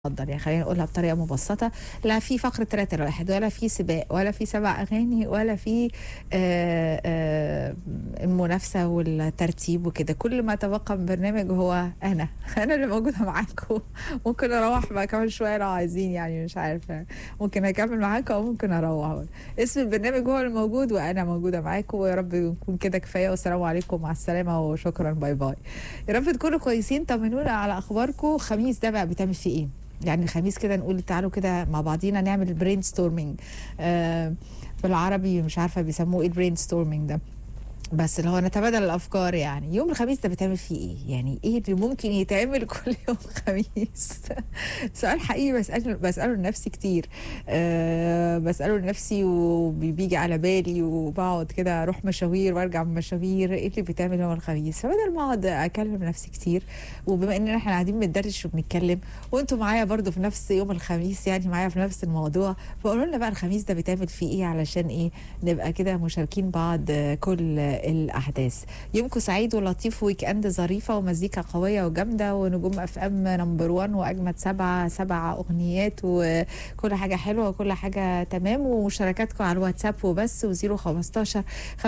اتفضل يعني خلينا نقولها بطريقه مبسطه لا في فقره ثلاثة واحد ولا في سباق ولا في سبع اغاني ولا في آه، آه، المنافسه والترتيب وكده كل ما تبقى من برنامج هو انا انا اللي موجوده معاكم ممكن اروح بقى كمان شويه لو عايزين يعني مش عارفه ممكن اكمل معاكم او ممكن اروح اسم البرنامج هو الموجود وانا موجوده معاكم ويا رب يكون كده كفايه والسلام عليكم مع السلامه وشكرا باي باي يا رب تكونوا كويسين طمنونا على اخباركم خميس ده بقى بتعمل فيه ايه يعني الخميس كده نقول تعالوا كده مع بعضينا نعمل برين ستورمينج آه بالعربي مش عارفه بيسموه ايه البرين ستورمينج ده بس اللي هو نتبادل الافكار يعني يوم الخميس ده بتعمل فيه ايه يعني ايه اللي ممكن يتعمل كل يوم خميس سؤال حقيقي بساله بساله لنفسي كتير أه بساله لنفسي وبيجي على بالي وبقعد كده اروح مشاوير وارجع من مشاوير ايه اللي بيتعمل يوم الخميس فبدل ما اقعد اكلم نفسي كتير وبما ان احنا قاعدين بندردش وبنتكلم وانتم معايا برضو في نفس يوم الخميس يعني معايا في نفس الموضوع فقولوا لنا بقى الخميس ده بيتعمل فيه ايه علشان ايه نبقى كده مشاركين بعض كل الاحداث يومكم سعيد ولطيف ويك اند ظريفه ومزيكا قويه وجامده ونجوم اف ام نمبر 1 واجمد سبعه سبع اغنيات وكل حاجه حلوه وكل حاجه تمام ومشاركاتكم على الواتساب وبس و015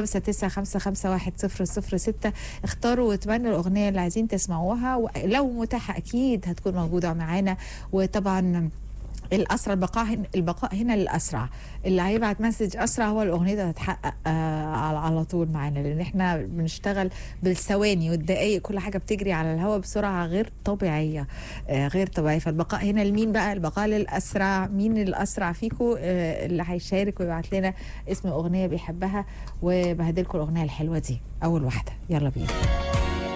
59551 006 اختاروا وتمنوا الاغنيه اللي عايزين تسمعوها ولو متاحه اكيد هتكون موجوده معانا وطبعا الاسرع البقاء هنا البقاء هنا للاسرع اللي هيبعت مسج اسرع هو الاغنيه دي هتتحقق آه على, على طول معانا لان احنا بنشتغل بالثواني والدقائق كل حاجه بتجري على الهواء بسرعه غير طبيعيه آه غير طبيعيه فالبقاء هنا لمين بقى البقاء للاسرع مين الاسرع فيكم آه اللي هيشارك ويبعت لنا اسم اغنيه بيحبها وبهدلكم الاغنيه الحلوه دي اول واحده يلا بينا